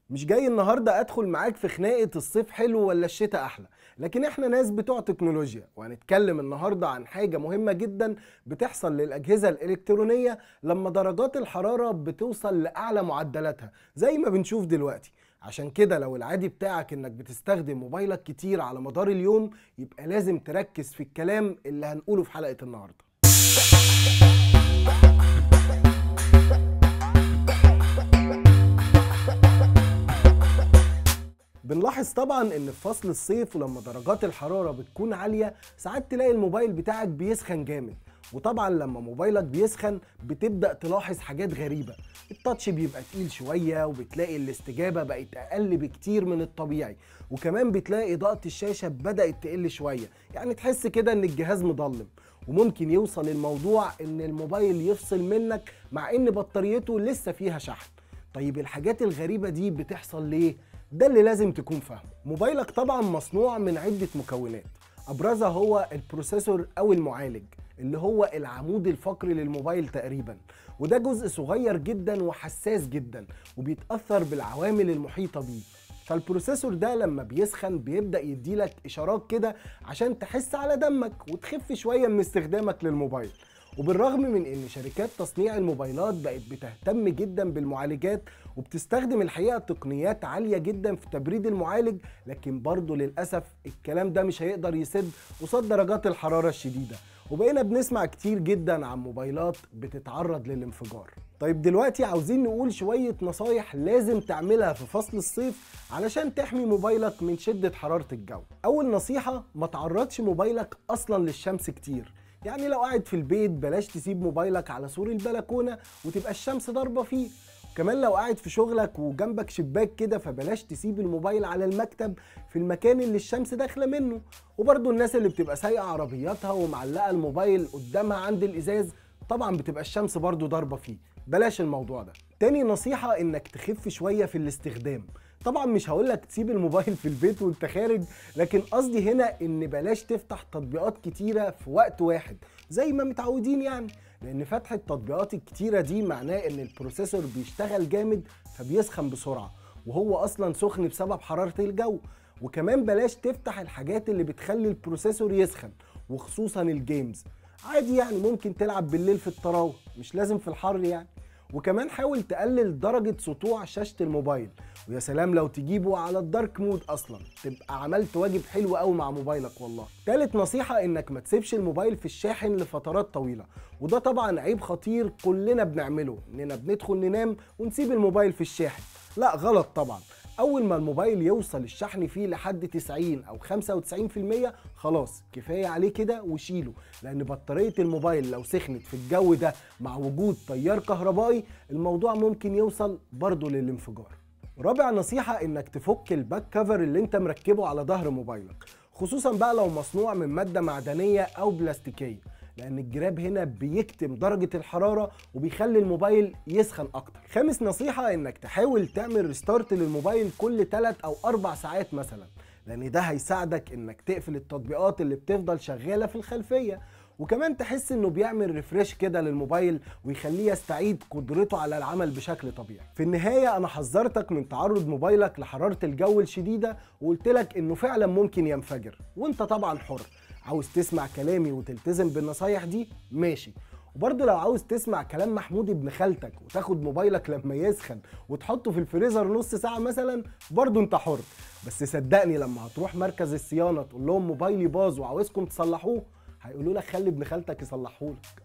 مش جاي النهارده ادخل معاك في خناقه الصيف حلو ولا الشتاء احلى لكن احنا ناس بتوع تكنولوجيا وهنتكلم النهارده عن حاجه مهمه جدا بتحصل للاجهزه الالكترونيه لما درجات الحراره بتوصل لاعلى معدلاتها زي ما بنشوف دلوقتي عشان كده لو العادي بتاعك انك بتستخدم موبايلك كتير على مدار اليوم يبقى لازم تركز في الكلام اللي هنقوله في حلقه النهارده بنلاحظ طبعا ان في فصل الصيف ولما درجات الحراره بتكون عاليه ساعات تلاقي الموبايل بتاعك بيسخن جامد وطبعا لما موبايلك بيسخن بتبدا تلاحظ حاجات غريبه التاتش بيبقى تقيل شويه وبتلاقي الاستجابه بقت اقل بكتير من الطبيعي وكمان بتلاقي اضاءه الشاشه بدات تقل شويه يعني تحس كده ان الجهاز مضلم وممكن يوصل الموضوع ان الموبايل يفصل منك مع ان بطاريته لسه فيها شحن طيب الحاجات الغريبه دي بتحصل ليه ده اللي لازم تكون فاهمه موبايلك طبعا مصنوع من عده مكونات ابرزها هو البروسيسور او المعالج اللي هو العمود الفقري للموبايل تقريبا وده جزء صغير جدا وحساس جدا وبيتاثر بالعوامل المحيطه بيه فالبروسيسور ده لما بيسخن بيبدا يديلك اشارات كده عشان تحس على دمك وتخف شويه من استخدامك للموبايل وبالرغم من ان شركات تصنيع الموبايلات بقت بتهتم جدا بالمعالجات وبتستخدم الحقيقه تقنيات عاليه جدا في تبريد المعالج لكن برضه للاسف الكلام ده مش هيقدر يسد قصاد درجات الحراره الشديده وبقينا بنسمع كتير جدا عن موبايلات بتتعرض للانفجار طيب دلوقتي عاوزين نقول شوية نصايح لازم تعملها في فصل الصيف علشان تحمي موبايلك من شدة حرارة الجو أول نصيحة ما تعرضش موبايلك أصلا للشمس كتير يعني لو قاعد في البيت بلاش تسيب موبايلك على سور البلكونه وتبقى الشمس ضاربه فيه كمان لو قاعد في شغلك وجنبك شباك كده فبلاش تسيب الموبايل على المكتب في المكان اللي الشمس داخله منه وبرضو الناس اللي بتبقى سايقه عربياتها ومعلقه الموبايل قدامها عند الازاز طبعا بتبقى الشمس برضو ضاربه فيه بلاش الموضوع ده تاني نصيحه انك تخف شويه في الاستخدام طبعا مش هقولك تسيب الموبايل في البيت وانت خارج لكن قصدي هنا ان بلاش تفتح تطبيقات كتيره في وقت واحد زي ما متعودين يعني لان فتح التطبيقات الكتيره دي معناه ان البروسيسور بيشتغل جامد فبيسخن بسرعه وهو اصلا سخن بسبب حراره الجو وكمان بلاش تفتح الحاجات اللي بتخلي البروسيسور يسخن وخصوصا الجيمز عادي يعني ممكن تلعب بالليل في الطراوه مش لازم في الحر يعني وكمان حاول تقلل درجة سطوع شاشة الموبايل ويا سلام لو تجيبه على الدارك مود اصلا تبقى عملت واجب حلو قوي مع موبايلك والله تالت نصيحة انك ما تسيبش الموبايل في الشاحن لفترات طويلة وده طبعا عيب خطير كلنا بنعمله اننا بندخل ننام ونسيب الموبايل في الشاحن لا غلط طبعا اول ما الموبايل يوصل الشحن فيه لحد 90 او 95% خلاص كفايه عليه كده وشيله لان بطاريه الموبايل لو سخنت في الجو ده مع وجود تيار كهربائي الموضوع ممكن يوصل برضه للانفجار رابع نصيحه انك تفك الباك كفر اللي انت مركبه على ظهر موبايلك خصوصا بقى لو مصنوع من ماده معدنيه او بلاستيكيه لان الجراب هنا بيكتم درجه الحراره وبيخلي الموبايل يسخن اكتر خامس نصيحه انك تحاول تعمل ريستارت للموبايل كل 3 او 4 ساعات مثلا لان ده هيساعدك انك تقفل التطبيقات اللي بتفضل شغاله في الخلفيه وكمان تحس انه بيعمل ريفريش كده للموبايل ويخليه يستعيد قدرته على العمل بشكل طبيعي في النهايه انا حذرتك من تعرض موبايلك لحراره الجو الشديده وقلت لك انه فعلا ممكن ينفجر وانت طبعا حر عاوز تسمع كلامي وتلتزم بالنصايح دي ماشي وبرضه لو عاوز تسمع كلام محمود ابن خالتك وتاخد موبايلك لما يسخن وتحطه في الفريزر نص ساعه مثلا برضه انت حر بس صدقني لما هتروح مركز الصيانه تقول لهم موبايلي باظ وعاوزكم تصلحوه هيقولوا لك خلي ابن خالتك يصلحهولك